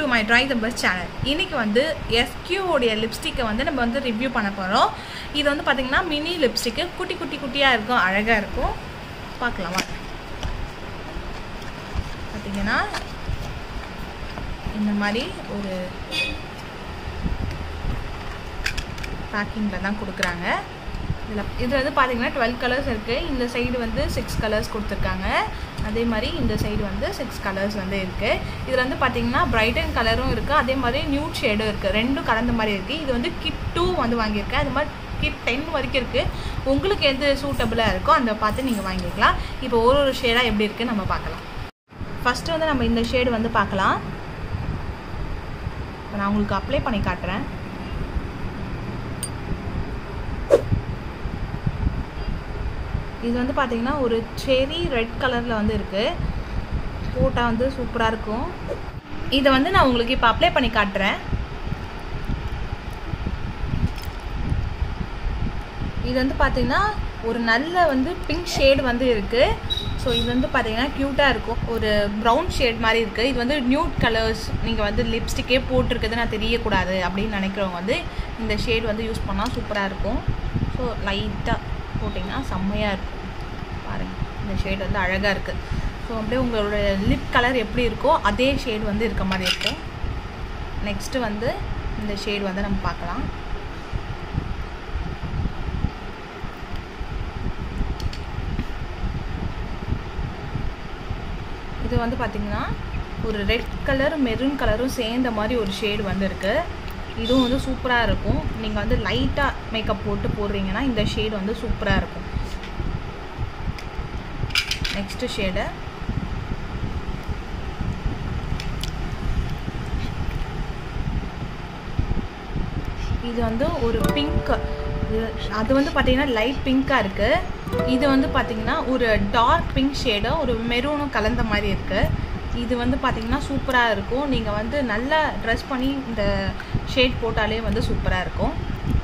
to my try the best channel இன்றைக்கி வந்து எஸ்கியூவோடைய லிப்ஸ்டிக்கை வந்து நம்ம வந்து ரிவ்யூ பண்ண போகிறோம் இது வந்து பார்த்திங்கன்னா மினி லிப்ஸ்டிக்கு குட்டி குட்டி குட்டியாக இருக்கும் அழகாக இருக்கும் பார்க்கலாம் வாங்க பார்த்தீங்கன்னா இந்த மாதிரி ஒரு பேக்கிங்கில் தான் கொடுக்குறாங்க இதில் இது வந்து பார்த்தீங்கன்னா டுவெல் கலர்ஸ் இருக்குது இந்த சைடு வந்து சிக்ஸ் கலர்ஸ் கொடுத்துருக்காங்க அதே மாதிரி இந்த சைடு வந்து சிக்ஸ் கலர்ஸ் வந்து இருக்குது இதில் வந்து பார்த்தீங்கன்னா பிரைட்டன் கலரும் இருக்குது அதே மாதிரி நியூட் ஷேடும் இருக்குது ரெண்டும் கலந்த மாதிரி இருக்குது இது வந்து கிட் டூ வந்து வாங்கியிருக்கேன் அது மாதிரி கிட் டென் வரைக்கும் இருக்குது உங்களுக்கு எது சூட்டபுளாக இருக்கோ அந்த பார்த்து நீங்கள் வாங்கிக்கலாம் இப்போ ஒரு ஒரு ஷேடாக எப்படி இருக்குன்னு நம்ம பார்க்கலாம் ஃபஸ்ட்டு வந்து நம்ம இந்த ஷேடு வந்து பார்க்கலாம் இப்போ நான் உங்களுக்கு அப்ளை பண்ணி காட்டுறேன் இது வந்து பார்த்தீங்கன்னா ஒரு செரி ரெட் கலரில் வந்து இருக்குது போட்டால் வந்து சூப்பராக இருக்கும் இதை வந்து நான் உங்களுக்கு இப்போ அப்ளை பண்ணி காட்டுறேன் இது வந்து பார்த்தீங்கன்னா ஒரு நல்ல வந்து பிங்க் ஷேடு வந்து இருக்குது ஸோ இது வந்து பார்த்தீங்கன்னா க்யூட்டாக இருக்கும் ஒரு ப்ரௌன் ஷேட் மாதிரி இருக்குது இது வந்து நியூட் கலர்ஸ் நீங்கள் வந்து லிப்ஸ்டிக்கே போட்டிருக்குது நான் தெரியக்கூடாது அப்படின்னு நினைக்கிறவங்க வந்து இந்த ஷேட் வந்து யூஸ் பண்ணால் சூப்பராக இருக்கும் ஸோ லைட்டாக போட்டிங்கன்னா செம்மையாக இருக்கும் பாருங்கள் இந்த ஷேட் வந்து அழகாக இருக்குது ஸோ அப்படியே உங்களோட லிப் கலர் எப்படி இருக்கோ அதே ஷேட் வந்து இருக்க மாதிரி இருக்கும் நெக்ஸ்ட்டு வந்து இந்த ஷேட் வந்து நம்ம பார்க்கலாம் இது வந்து பார்த்திங்கன்னா ஒரு ரெட் கலர் மெரூன் கலரும் சேர்ந்த மாதிரி ஒரு ஷேடு வந்து இருக்குது இதுவும் வந்து சூப்பராக இருக்கும் நீங்கள் வந்து லைட்டாக மேக்கப் போட்டு போடுறீங்கன்னா இந்த ஷேடு வந்து சூப்பராக இருக்கும் நெக்ஸ்ட்டு ஷேடு இது வந்து ஒரு பிங்க் அது வந்து பார்த்தீங்கன்னா லைட் பிங்க்காக இருக்குது இது வந்து பார்த்தீங்கன்னா ஒரு டார்க் பிங்க் ஷேடும் ஒரு மெரூனும் கலந்த மாதிரி இருக்குது இது வந்து பார்த்தீங்கன்னா சூப்பராக இருக்கும் நீங்கள் வந்து நல்லா ட்ரெஸ் பண்ணி இந்த ஷேட் போட்டாலே வந்து சூப்பராக இருக்கும்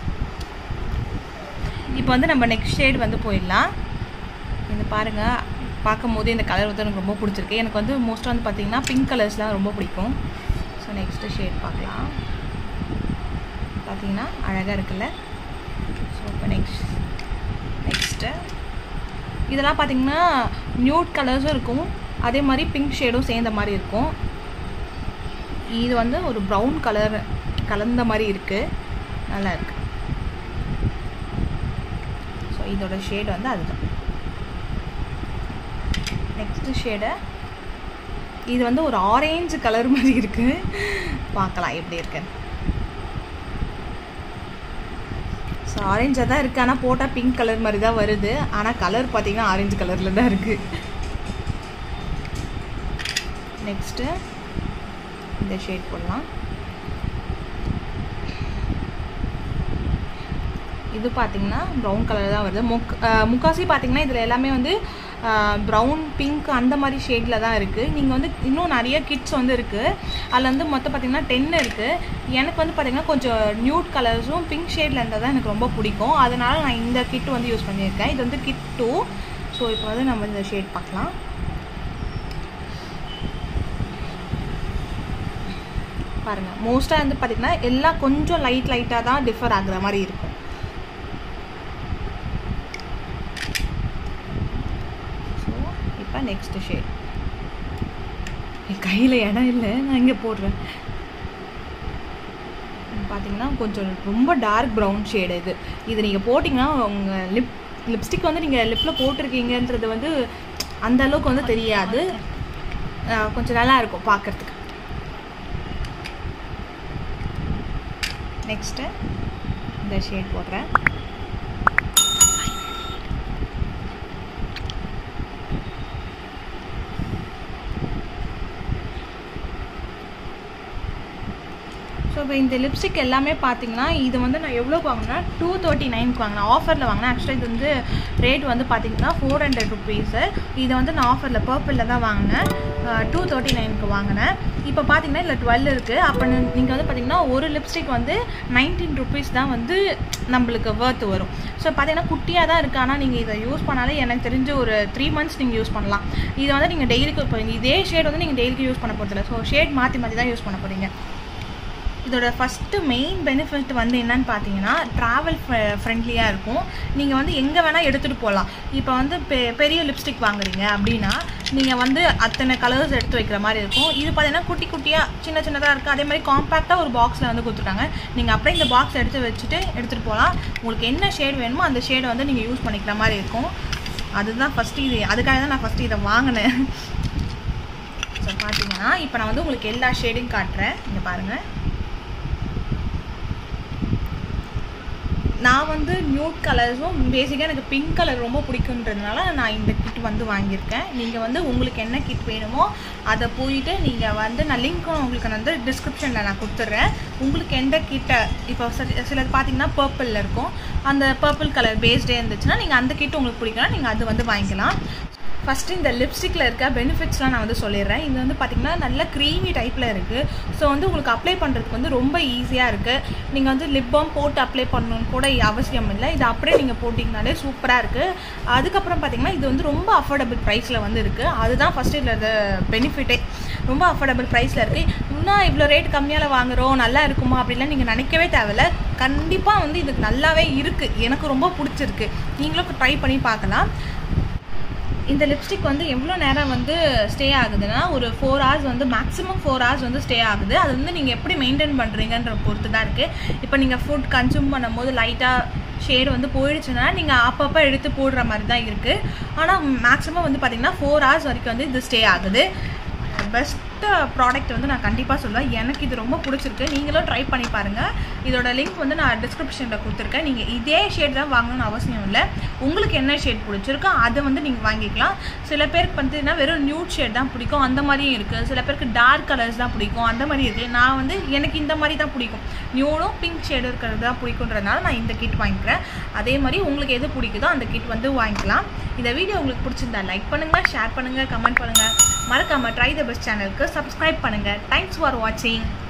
இப்போ வந்து நம்ம நெக்ஸ்ட் ஷேட் வந்து போயிடலாம் இது பாருங்கள் பார்க்கும் போது இந்த கலர் வந்து எனக்கு ரொம்ப பிடிச்சிருக்கு எனக்கு வந்து மோஸ்ட்டாக வந்து பார்த்தீங்கன்னா பிங்க் கலர்ஸ்லாம் ரொம்ப பிடிக்கும் ஸோ நெக்ஸ்ட்டு ஷேட் பார்க்கலாம் பார்த்தீங்கன்னா அழகாக இருக்குல்ல ஸோ இப்போ நெக்ஸ்ட் நெக்ஸ்ட்டு இதெல்லாம் பார்த்தீங்கன்னா நியூட் கலர்ஸும் இருக்கும் அதே மாதிரி பிங்க் ஷேடும் சேர்ந்த மாதிரி இருக்கும் இது வந்து ஒரு ப்ரௌன் கலர் கலந்த மாதிரி இருக்குது நல்லா இருக்கு ஸோ இதோட ஷேடு வந்து அதுதான் நெக்ஸ்ட்டு ஷேடு இது வந்து ஒரு ஆரேஞ்சு கலர் மாதிரி இருக்குது பார்க்கலாம் எப்படி இருக்குன்னு ஸோ ஆரஞ்சாக தான் இருக்குது ஆனால் போட்டால் பிங்க் கலர் மாதிரி தான் வருது ஆனால் கலர் பார்த்தீங்கன்னா ஆரஞ்சு கலரில் தான் இருக்குது நெக்ஸ்ட்டு இந்த ஷேட் போடலாம் இது பார்த்தீங்கன்னா ப்ரௌன் கலர் தான் வருது முக் முக்காசி பார்த்தீங்கன்னா இதில் எல்லாமே வந்து ப்ரௌன் பிங்க் அந்த மாதிரி ஷேடில் தான் இருக்குது நீங்கள் வந்து இன்னும் நிறைய கிட்ஸ் வந்து இருக்குது அதில் வந்து மொத்தம் பார்த்திங்கன்னா டென் இருக்குது எனக்கு வந்து பார்த்திங்கன்னா கொஞ்சம் நியூட் கலர்ஸும் பிங்க் ஷேடில் இருந்தால் தான் எனக்கு ரொம்ப பிடிக்கும் அதனால் நான் இந்த கிட் வந்து யூஸ் பண்ணியிருக்கேன் இது வந்து கிட் டூ ஸோ இப்போ வந்து நம்ம இந்த ஷேட் பார்க்கலாம் பாருங்கள் மோஸ்ட்டாக வந்து பார்த்திங்கன்னா எல்லாம் கொஞ்சம் லைட் லைட்டாக தான் டிஃபர் ஆகுற மாதிரி இருக்கும் ஸோ இப்போ நெக்ஸ்ட்டு ஷேட் என் கையில் இடம் இல்லை நான் இங்கே போடுறேன் பார்த்தீங்கன்னா கொஞ்சம் ரொம்ப டார்க் ப்ரௌன் ஷேடு இது இது நீங்கள் போட்டிங்கன்னா உங்கள் லிப் லிப்ஸ்டிக் வந்து நீங்கள் லிப்பில் போட்டிருக்கீங்கன்றது வந்து அந்த அளவுக்கு வந்து தெரியாது கொஞ்சம் நல்லா இருக்கும் பார்க்குறதுக்கு நெக்ஸ்ட்டு இந்த ஷேட் போடுறேன் ஸோ இப்போ இந்த லிப்ஸ்டிக் எல்லாமே பார்த்தீங்கன்னா இது வந்து நான் எவ்வளோ வாங்கினேன் டூ தேர்ட்டி நைனுக்கு வாங்கினேன் ஆஃபரில் வாங்கினேன் ஆக்சுவலாக இது வந்து ரேட் வந்து பார்த்தீங்கன்னா ஃபோர் ஹண்ட்ரட் ருபீஸு இதை வந்து நான் ஆஃபரில் பர்பிளில் தான் வாங்கினேன் டூ தேர்ட்டி நைனுக்கு வாங்கினேன் இப்போ பார்த்தீங்கன்னா இதில் டுவெல் இருக்குது அப்போ நீங்கள் வந்து பார்த்தீங்கன்னா ஒரு லிப்ஸ்டிக் வந்து நைன்டீன் ருபீஸ் தான் வந்து நம்மளுக்கு ஒர்த் வரும் ஸோ பார்த்தீங்கன்னா குட்டியாக தான் இருக்குது ஆனால் நீங்கள் இதை யூஸ் பண்ணாலே எனக்கு தெரிஞ்சு ஒரு த்ரீ மந்த்ஸ் நீங்கள் யூஸ் பண்ணலாம் இதை வந்து நீங்கள் டெய்லிக்கு இப்போ இதே ஷேட் வந்து நீங்கள் டெய்லிக்கு யூஸ் பண்ண போகிறதில்ல ஸோ ஷேட் மாற்றி மாற்றி தான் யூஸ் பண்ண போகிறீங்க இதோட ஃபஸ்ட்டு மெயின் பெனிஃபிட் வந்து என்னன்னு பார்த்தீங்கன்னா ட்ராவல் ஃப்ரெண்ட்லியாக இருக்கும் நீங்கள் வந்து எங்கே வேணால் எடுத்துகிட்டு போகலாம் இப்போ வந்து பெ பெரிய லிப்ஸ்டிக் வாங்குறீங்க அப்படின்னா நீங்கள் வந்து அத்தனை கலர்ஸ் எடுத்து வைக்கிற மாதிரி இருக்கும் இது பார்த்தீங்கன்னா குட்டி குட்டியாக சின்ன சின்னதாக இருக்குது அதே மாதிரி காம்பேக்டாக ஒரு பாக்ஸில் வந்து கொடுத்துருக்காங்க நீங்கள் அப்படியே இந்த பாக்ஸ் எடுத்து வச்சுட்டு எடுத்துகிட்டு போகலாம் உங்களுக்கு என்ன ஷேட் வேணுமோ அந்த ஷேடை வந்து நீங்கள் யூஸ் பண்ணிக்கிற மாதிரி இருக்கும் அதுதான் ஃபஸ்ட்டு இது அதுக்காக தான் நான் ஃபஸ்ட்டு இதை வாங்கினேன் ஸோ பார்த்தீங்கன்னா இப்போ நான் வந்து உங்களுக்கு எல்லா ஷேடையும் காட்டுறேன் இங்கே பாருங்கள் நான் வந்து நியூட் கலர்ஸும் பேசிக்காக எனக்கு பிங்க் கலர் ரொம்ப பிடிக்குன்றதுனால நான் இந்த கிட் வந்து வாங்கியிருக்கேன் நீங்கள் வந்து உங்களுக்கு என்ன கிட் வேணுமோ அதை போயிட்டு நீங்கள் வந்து நான் லிங்க்கும் உங்களுக்கு நான் வந்து டிஸ்கிரிப்ஷனில் நான் கொடுத்துட்றேன் உங்களுக்கு எந்த கிட்டை இப்போ சிலது பார்த்தீங்கன்னா பர்பிளில் இருக்கும் அந்த பர்பிள் கலர் பேஸ்டே இருந்துச்சுன்னா நீங்கள் அந்த கிட் உங்களுக்கு பிடிக்கலாம் நீங்கள் அது வந்து வாங்கிக்கலாம் ஃபஸ்ட்டு இந்த லிப்ஸ்டிக்கில் இருக்க பெனிஃபிட்ஸ்லாம் நான் வந்து சொல்லிடுறேன் இது வந்து பார்த்திங்கன்னா நல்ல க்ரீமி டைப்பில் இருக்குது ஸோ வந்து உங்களுக்கு அப்ளை பண்ணுறதுக்கு வந்து ரொம்ப ஈஸியாக இருக்குது நீங்கள் வந்து லிப் பாம் போட்டு அப்ளை பண்ணணும்னு கூட அவசியம் இல்லை இது அப்படியே நீங்கள் போட்டிங்கனாலே சூப்பராக இருக்குது அதுக்கப்புறம் பார்த்திங்கன்னா இது வந்து ரொம்ப அஃபோர்டபுள் ப்ரைஸில் வந்து இருக்குது அதுதான் ஃபஸ்ட்டு இதில் பெனிஃபிட்டே ரொம்ப அஃபோர்டபுள் ப்ரைஸில் இருக்குது இன்னும் இவ்வளோ ரேட் கம்மியால் வாங்குகிறோம் நல்லா இருக்குமா அப்படிலாம் நீங்கள் நினைக்கவே தேவையில்ல கண்டிப்பாக வந்து இதுக்கு நல்லாவே இருக்குது எனக்கு ரொம்ப பிடிச்சிருக்கு நீங்களும் ட்ரை பண்ணி பார்க்கலாம் இந்த லிப்ஸ்டிக் வந்து எவ்வளோ நேரம் வந்து ஸ்டே ஆகுதுன்னா ஒரு ஃபோர் ஹவர்ஸ் வந்து மேக்ஸிமம் ஃபோர் ஹவர்ஸ் வந்து ஸ்டே ஆகுது அது வந்து நீங்கள் எப்படி மெயின்டைன் பண்ணுறீங்கன்ற பொறுத்து தான் இருக்குது இப்போ நீங்கள் ஃபுட் கன்சூம் பண்ணும்போது லைட்டாக ஷேடு வந்து போயிடுச்சுன்னா நீங்கள் அப்பப்போ எடுத்து போடுற மாதிரி தான் இருக்குது ஆனால் மேக்ஸிமம் வந்து பார்த்திங்கன்னா ஃபோர் ஹவர்ஸ் வரைக்கும் வந்து இது ஸ்டே ஆகுது பெஸ்ட்டு ப்ராடக்ட் வந்து நான் கண்டிப்பாக சொல்லுவேன் எனக்கு இது ரொம்ப பிடிச்சிருக்கு நீங்களும் ட்ரை பண்ணி பாருங்கள் இதோட லிங்க் வந்து நான் டிஸ்கிரிப்ஷனில் கொடுத்துருக்கேன் நீங்கள் இதே ஷேட் தான் வாங்கணும்னு அவசியம் இல்லை உங்களுக்கு என்ன ஷேட் பிடிச்சிருக்கோ அதை வந்து நீங்கள் வாங்கிக்கலாம் சில பேருக்கு பார்த்தீங்கன்னா வெறும் நியூட் ஷேட் தான் பிடிக்கும் அந்த மாதிரியும் இருக்குது சில பேருக்கு டார்க் கலர்ஸ் தான் பிடிக்கும் அந்த மாதிரி இருக்குது நான் வந்து எனக்கு இந்த மாதிரி தான் பிடிக்கும் நியூடும் பிங்க் ஷேடு இருக்கிறது தான் பிடிக்குன்றதுனால நான் இந்த கிட் வாங்கிக்கிறேன் அதே மாதிரி உங்களுக்கு எது பிடிக்குதோ அந்த கிட் வந்து வாங்கிக்கலாம் இந்த வீடியோ உங்களுக்கு பிடிச்சிருந்தா லைக் பண்ணுங்கள் ஷேர் பண்ணுங்கள் கமெண்ட் பண்ணுங்கள் மறக்காமல் ட்ரை த பெஸ்ட் சேனலுக்கு சப்ஸ்கிரைப் பண்ணுங்கள் தேங்க்ஸ் ஃபார் வாட்சிங்